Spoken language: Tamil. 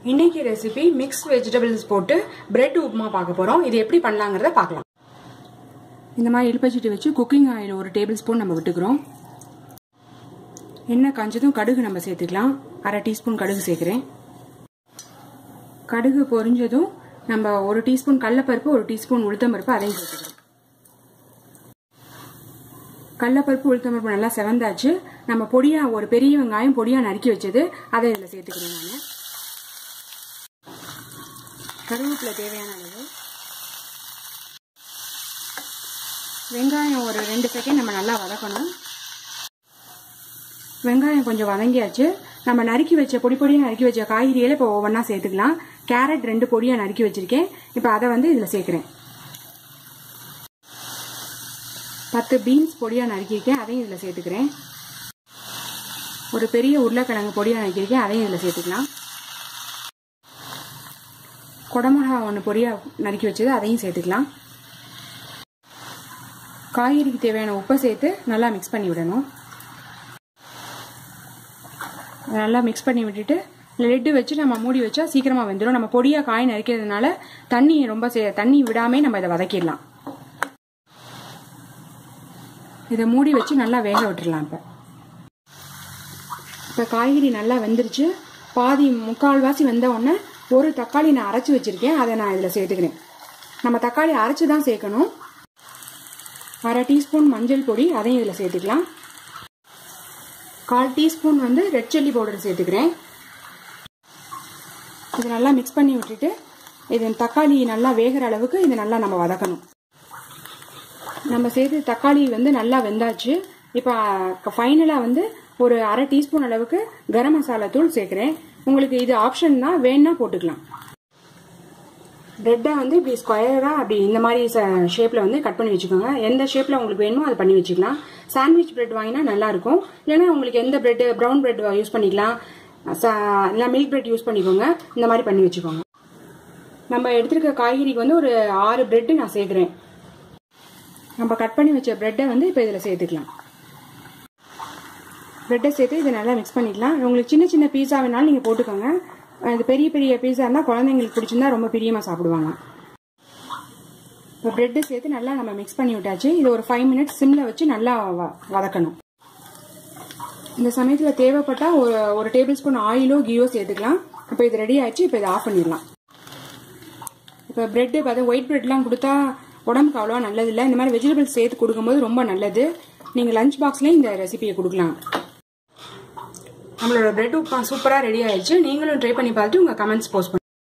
இன்னைக்கு ரெசிபி மிக்ஸ் வெஜிடபிள்ஸ் போட்டு பிரெட் உப்புமா பார்க்க போறோம் இது எப்படி பண்ணலாங்கிறத பார்க்கலாம் இந்த மாதிரி இழுப்பச்சிட்டு வச்சு குக்கிங் ஆயில் ஒரு டேபிள் ஸ்பூன் நம்ம விட்டுக்கிறோம் எண்ணெய் காஞ்சதும் கடுகு நம்ம சேர்த்துக்கலாம் அரை டீஸ்பூன் கடுகு சேர்க்குறேன் கடுகு பொரிஞ்சதும் நம்ம ஒரு டீஸ்பூன் கடலப்பருப்பு ஒரு டீஸ்பூன் உளுத்தம்பருப்பு அதையும் சேர்த்துக்கிறோம் கடலப்பருப்பு உளுத்தம்பருப்பு நல்லா செவந்தாச்சு நம்ம பொடியா ஒரு பெரிய வெங்காயம் பொடியா நறுக்கி வச்சது அதை இதில் சேர்த்துக்கிறேன் நான் கருவேப்பிலை தேவையான அளவு வெங்காயம் ஒரு ரெண்டு செகண்ட் நம்ம நல்லா வதக்கணும் வெங்காயம் கொஞ்சம் வதங்கியாச்சு நம்ம நறுக்கி வச்ச பொடி பொடியாக நறுக்கி வச்ச காய்கறிகளை இப்போ ஒவ்வொன்றா சேர்த்துக்கலாம் கேரட் ரெண்டு பொடியாக நறுக்கி வச்சிருக்கேன் இப்போ அதை வந்து இதில் சேர்க்குறேன் பத்து பீன்ஸ் பொடியாக நறுக்கியிருக்கேன் அதையும் இதில் சேர்த்துக்கிறேன் ஒரு பெரிய உருளைக்கிழங்கு பொடியாக நறுக்கியிருக்கேன் அதையும் இதில் சேர்த்துக்கலாம் குடமிளகா ஒன்று பொடியாக நறுக்கி வச்சது அதையும் சேர்த்துக்கலாம் காய்கறிக்கு தேவையான உப்பை சேர்த்து நல்லா மிக்ஸ் பண்ணி விடணும் நல்லா மிக்ஸ் பண்ணி விட்டுட்டு லெட்டு வச்சு நம்ம மூடி வச்சா சீக்கிரமாக வெந்துடும் நம்ம பொடியாக காய் நறுக்கிறதுனால தண்ணி ரொம்ப தண்ணி விடாமே நம்ம இதை வதக்கிடலாம் இதை மூடி வச்சு நல்லா வேக விட்டுடலாம் இப்போ இப்போ காய்கறி நல்லா வெந்துருச்சு பாதி முக்கால்வாசி வெந்த உடனே ஒரு தக்காளி நான் அரைச்சி வச்சிருக்கேன் அதை நான் இதில் சேர்த்துக்கிறேன் நம்ம தக்காளி அரைச்சி தான் சேர்க்கணும் அரை டீஸ்பூன் மஞ்சள் பொடி அதையும் இதில் சேர்த்துக்கலாம் கால் டீஸ்பூன் வந்து ரெட் சில்லி பவுடர் சேர்த்துக்கிறேன் இது நல்லா மிக்ஸ் பண்ணி விட்டுட்டு இது தக்காளி நல்லா வேகிற அளவுக்கு இது நல்லா நம்ம வதக்கணும் நம்ம சேர்த்து தக்காளி வந்து நல்லா வெந்தாச்சு இப்போ ஃபைனலாக வந்து ஒரு அரை டீஸ்பூன் அளவுக்கு கரம் மசாலா தூள் சேர்க்குறேன் உங்களுக்கு இது ஆப்ஷன் தான் வேணா போட்டுக்கலாம் பிரெட்டை வந்து இப்படி ஸ்கொயராக அப்படி இந்த மாதிரி ஷேப்பில் வந்து கட் பண்ணி வச்சுக்கோங்க எந்த ஷேப்பில் உங்களுக்கு வேணுமோ அதை பண்ணி வச்சுக்கலாம் சாண்ட்விச் பிரெட் வாங்கினா நல்லாயிருக்கும் இல்லைன்னா உங்களுக்கு எந்த பிரெட் ப்ரௌன் பிரெட் யூஸ் பண்ணிக்கலாம் இல்லை மில்க் பிரெட் யூஸ் பண்ணிக்கோங்க இந்த மாதிரி பண்ணி வச்சுக்கோங்க நம்ம எடுத்துருக்க காய்கறிக்கு வந்து ஒரு ஆறு பிரெட்டு நான் சேர்க்குறேன் நம்ம கட் பண்ணி வச்ச பிரெட்டை வந்து இப்போ இதில் சேர்த்துக்கலாம் பிரெட்டை சேர்த்து இதை நல்லா மிக்ஸ் பண்ணிக்கலாம் உங்களுக்கு சின்ன சின்ன பீஸா வேணாலும் நீங்கள் போட்டுக்கோங்க இது பெரிய பெரிய பீஸா இருந்தால் குழந்தைங்களுக்கு பிடிச்சிருந்தா ரொம்ப பிரியமாக சாப்பிடுவாங்க இப்போ பிரெட்டு சேர்த்து நல்லா நம்ம மிக்ஸ் பண்ணி விட்டாச்சு இது ஒரு ஃபைவ் மினிட்ஸ் சிம்மில் வச்சு நல்லா வதக்கணும் இந்த சமயத்தில் தேவைப்பட்டால் ஒரு ஒரு டேபிள் ஸ்பூன் ஆயிலோ கீயோ சேர்த்துக்கலாம் இப்போ இது ரெடி ஆயிடுச்சு இப்போ இதை ஆஃப் பண்ணிடலாம் இப்போ பிரெட்டு பார்த்தா ஒயிட் பிரெட்லாம் கொடுத்தா உடம்புக்கு அவ்வளோவா நல்லதில்லை இந்த மாதிரி வெஜிடபிள்ஸ் சேர்த்து கொடுக்கும்போது ரொம்ப நல்லது நீங்கள் லஞ்ச் பாக்ஸ்லேயும் இந்த ரெசிபியை கொடுக்கலாம் நம்மளோட பிரெட் உப்பா சூப்பராக ரெடி ஆயிடுச்சு நீங்களும் ட்ரை பண்ணி பார்த்துட்டு உங்கள் கமெண்ட்ஸ் போஸ்ட்